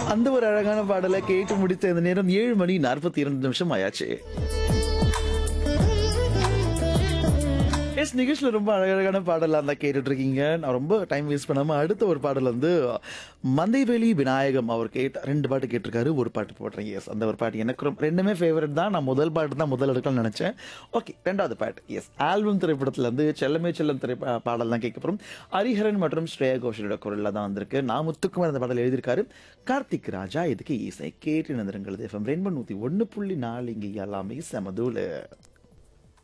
அந்த ஒரு அழகான பாடலை கேட்டு முடித்த இந்த நேரம் ஏழு மணி நாற்பத்தி இரண்டு நிமிஷம் ஆயாச்சு எஸ் நிகழ்ச்சியில் ரொம்ப அழகழகான பாடலாக தான் கேட்டுட்டு இருக்கீங்க நான் ரொம்ப டைம் வேஸ்ட் பண்ணாமல் அடுத்த ஒரு பாடல் வந்து மந்தைவெளி விநாயகம் அவர் கேட்ட ரெண்டு பாட்டு கேட்டிருக்காரு ஒரு பாட்டு போடுறேன் எஸ் அந்த ஒரு பாட்டு எனக்கு ரொம்ப ரெண்டுமே ஃபேவரட் தான் நான் முதல் பாட்டு தான் முதல் எடுக்கலாம்னு நினச்சேன் ஓகே ரெண்டாவது பாட்டு எஸ் ஆல்பம் திரைப்படத்துல இருந்து செல்லமே செல்லம் திரை பா- பாடல் தான் கேட்க போகிறோம் ஹரிஹரன் மற்றும் ஸ்ரேயா கோஷலோட குரலில் தான் வந்திருக்கு நான் முத்துக்குமார் அந்த பாடல் எழுதியிருக்காரு கார்த்திக் ராஜா இதுக்கு இசை கேட்டு நிறங்கள் எஃப்எம் ரெண்டு நூற்றி ஒன்று புள்ளி நாலு இங்கே எல்லாமே செமதூள்